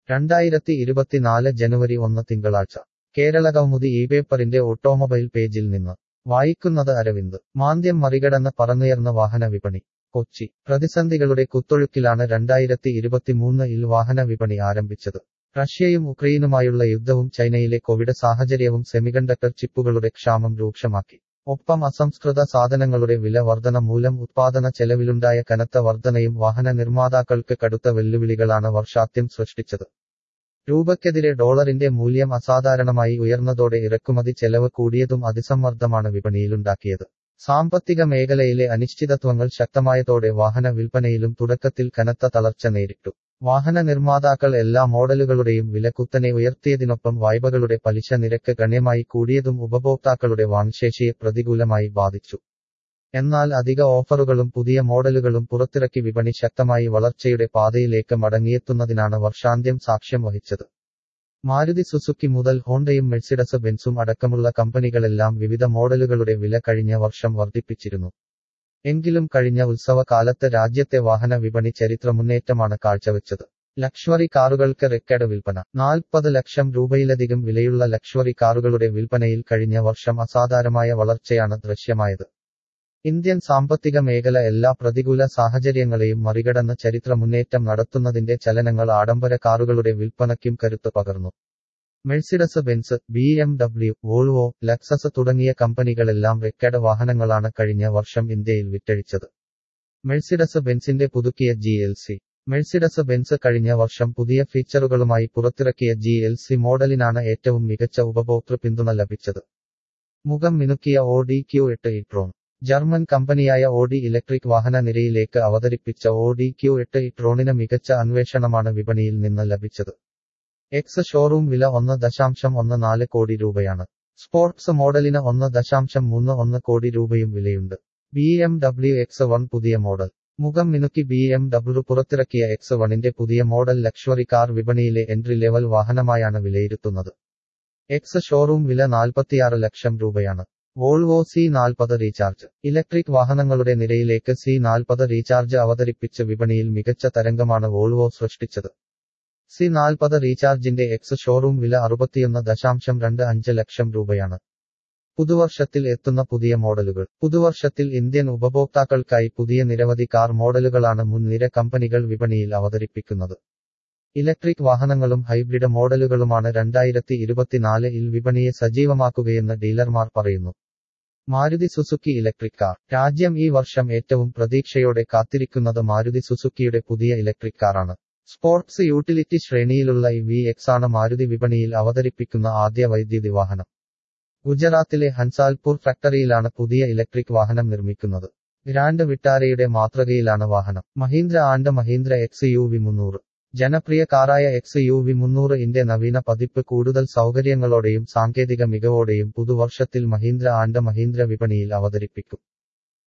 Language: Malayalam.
രണ്ടായിരത്തി ഇരുപത്തിനാല് ജനുവരി ഒന്ന് തിങ്കളാഴ്ച കേരളകൗമുദി ഈ പേപ്പറിന്റെ ഓട്ടോമൊബൈൽ പേജിൽ നിന്ന് വായിക്കുന്നത് അരവിന്ദ് മാന്ദ്യം മറികടന്ന് പറന്നുയർന്ന വാഹന വിപണി കൊച്ചി പ്രതിസന്ധികളുടെ കുത്തൊഴുക്കിലാണ് രണ്ടായിരത്തി ഇരുപത്തിമൂന്ന് ഇൽ വാഹന വിപണി ആരംഭിച്ചത് റഷ്യയും ഉക്രൈനുമായുള്ള യുദ്ധവും ചൈനയിലെ കോവിഡ് സാഹചര്യവും സെമികണ്ടക്ടർ ചിപ്പുകളുടെ ക്ഷാമം രൂക്ഷമാക്കി ഒപ്പം അസംസ്കൃത സാധനങ്ങളുടെ വില വർധന മൂലം ഉത്പാദന ചെലവിലുണ്ടായ കനത്ത വർധനയും വാഹന നിർമ്മാതാക്കൾക്ക് കടുത്ത വെല്ലുവിളികളാണ് വർഷാദ്യം സൃഷ്ടിച്ചത് രൂപയ്ക്കെതിരെ ഡോളറിന്റെ മൂല്യം അസാധാരണമായി ഉയർന്നതോടെ ഇറക്കുമതി ചെലവ് കൂടിയതും അതിസമ്മർദ്ദമാണ് വിപണിയിലുണ്ടാക്കിയത് സാമ്പത്തിക മേഖലയിലെ അനിശ്ചിതത്വങ്ങൾ ശക്തമായതോടെ വാഹന വിൽപ്പനയിലും തുടക്കത്തിൽ കനത്ത തളർച്ച നേരിട്ടു വാഹന നിർമ്മാതാക്കൾ എല്ലാ മോഡലുകളുടെയും വില കുത്തനെ ഉയർത്തിയതിനൊപ്പം വായ്പകളുടെ പലിശ നിരക്ക് ഗണ്യമായി കൂടിയതും ഉപഭോക്താക്കളുടെ വാങ്ശേഷിയെ പ്രതികൂലമായി ബാധിച്ചു എന്നാൽ അധിക ഓഫറുകളും പുതിയ മോഡലുകളും പുറത്തിറക്കി വിപണി ശക്തമായി വളർച്ചയുടെ പാതയിലേക്ക് മടങ്ങിയെത്തുന്നതിനാണ് വർഷാന്ത്യം സാക്ഷ്യം വഹിച്ചത് മാരുതി സുസുക്കി മുതൽ ഹോണ്ടയും മെഴ്സിഡസ് ബെൻസും അടക്കമുള്ള കമ്പനികളെല്ലാം വിവിധ മോഡലുകളുടെ വില കഴിഞ്ഞ വർഷം വർദ്ധിപ്പിച്ചിരുന്നു എങ്കിലും കഴിഞ്ഞ ഉത്സവകാലത്ത് രാജ്യത്തെ വാഹന വിപണി ചരിത്ര മുന്നേറ്റമാണ് കാഴ്ചവെച്ചത് ലക്ഷറി കാറുകൾക്ക് റെക്കോർഡ് വിൽപ്പന നാൽപ്പത് ലക്ഷം രൂപയിലധികം വിലയുള്ള ലക്ഷറി കാറുകളുടെ വിൽപ്പനയിൽ കഴിഞ്ഞ വർഷം അസാധാരണമായ വളർച്ചയാണ് ദൃശ്യമായത് ഇന്ത്യൻ സാമ്പത്തിക മേഖല എല്ലാ പ്രതികൂല സാഹചര്യങ്ങളെയും മറികടന്ന് ചരിത്ര മുന്നേറ്റം നടത്തുന്നതിന്റെ ചലനങ്ങൾ ആഡംബര കാറുകളുടെ വിൽപ്പനയ്ക്കും കരുത്ത് പകർന്നു Mercedes Benz B M W Volvo Lexus തുടങ്ങിയ കമ്പനികളെല്ലാം റെക്കോർഡ് വാഹനങ്ങളാണ് കഴിഞ്ഞ വർഷം ഇന്ത്യയിൽ വിറ്റഴിച്ചത് മെഴ്സിഡസ് ബെൻസിന്റെ പുതുക്കിയ G L C Mercedes Benz കഴിഞ്ഞ വർഷം പുതിയ ഫീച്ചറുകളുമായി പുറത്തിറക്കിയ ജി എൽ സി മോഡലിനാണ് ഏറ്റവും മികച്ച ഉപഭോക്തൃ പിന്തുണ ലഭിച്ചത് മുഖം മിനുക്കിയ ഒ ഡി ക്യു എട്ട് ഇട്രോൺ ജർമ്മൻ കമ്പനിയായ ഓഡി ഇലക്ട്രിക് വാഹന നിരയിലേക്ക് അവതരിപ്പിച്ച ഓഡി ക്യു എട്ട് ഇട്രോണിന് മികച്ച അന്വേഷണമാണ് വിപണിയിൽ നിന്ന് ലഭിച്ചത് എക്സ് ഷോറൂം വില ഒന്ന് ദശാംശം ഒന്ന് നാല് കോടി രൂപയാണ് സ്പോർട്സ് മോഡലിന് ഒന്ന് ദശാംശം മൂന്ന് ഒന്ന് കോടി രൂപയും വിലയുണ്ട് B M W X one പുതിയ മോഡൽ മുഖം മിനുക്കി ബി എം ഡബ്ല്യു പുറത്തിറക്കിയ എക്സ് വണിന്റെ പുതിയ മോഡൽ ലക്ഷറി കാർ വിപണിയിലെ എൻട്രി ലെവൽ വാഹനമായാണ് വിലയിരുത്തുന്നത് എക്സ് ഷോറൂം വില നാൽപ്പത്തിയാറ് ലക്ഷം രൂപയാണ് വോൾവോ സി നാൽപ്പത് റീചാർജ് ഇലക്ട്രിക് വാഹനങ്ങളുടെ നിരയിലേക്ക് സി നാൽപ്പത് റീചാർജ് അവതരിപ്പിച്ച് വിപണിയിൽ മികച്ച തരംഗമാണ് വോൾവോ സൃഷ്ടിച്ചത് സി നാൽപ്പത് റീചാർജിന്റെ എക്സ് ഷോറൂം വില അറുപത്തിയൊന്ന് ദശാംശം രണ്ട് അഞ്ച് ലക്ഷം രൂപയാണ് പുതുവർഷത്തിൽ എത്തുന്ന പുതിയ മോഡലുകൾ പുതുവർഷത്തിൽ ഇന്ത്യൻ ഉപഭോക്താക്കൾക്കായി പുതിയ നിരവധി കാർ മോഡലുകളാണ് മുൻനിര കമ്പനികൾ വിപണിയിൽ അവതരിപ്പിക്കുന്നത് ഇലക്ട്രിക് വാഹനങ്ങളും ഹൈബ്രിഡ് മോഡലുകളുമാണ് രണ്ടായിരത്തി ഇരുപത്തിനാല് ഇൽ വിപണിയെ സജീവമാക്കുകയെന്ന് ഡീലർമാർ പറയുന്നു മാരുതി സുസുക്കി ഇലക്ട്രിക് കാർ രാജ്യം ഈ വർഷം ഏറ്റവും പ്രതീക്ഷയോടെ കാത്തിരിക്കുന്നത് മാരുതി സുസുക്കിയുടെ പുതിയ ഇലക്ട്രിക് കാറാണ് സ്പോർട്സ് യൂട്ടിലിറ്റി ശ്രേണിയിലുള്ള ഈ വി എക്സ് ആണ് മാരുതി വിപണിയിൽ അവതരിപ്പിക്കുന്ന ആദ്യ വൈദ്യുതി വാഹനം ഗുജറാത്തിലെ ഹൻസാൽപൂർ ഫാക്ടറിയിലാണ് പുതിയ ഇലക്ട്രിക് വാഹനം നിർമ്മിക്കുന്നത് ഗ്രാൻഡ് വിട്ടാരയുടെ മാതൃകയിലാണ് വാഹനം Mahindra and Mahindra X U V മുന്നൂറ് ജനപ്രിയ കാറായ എക്സ് യു വി മുന്നൂറ് ഇന്റെ നവീന പതിപ്പ് കൂടുതൽ സൗകര്യങ്ങളോടെയും സാങ്കേതിക മികവോടെയും പുതുവർഷത്തിൽ മഹീന്ദ്ര ആൻഡ് മഹീന്ദ്ര വിപണിയിൽ അവതരിപ്പിക്കും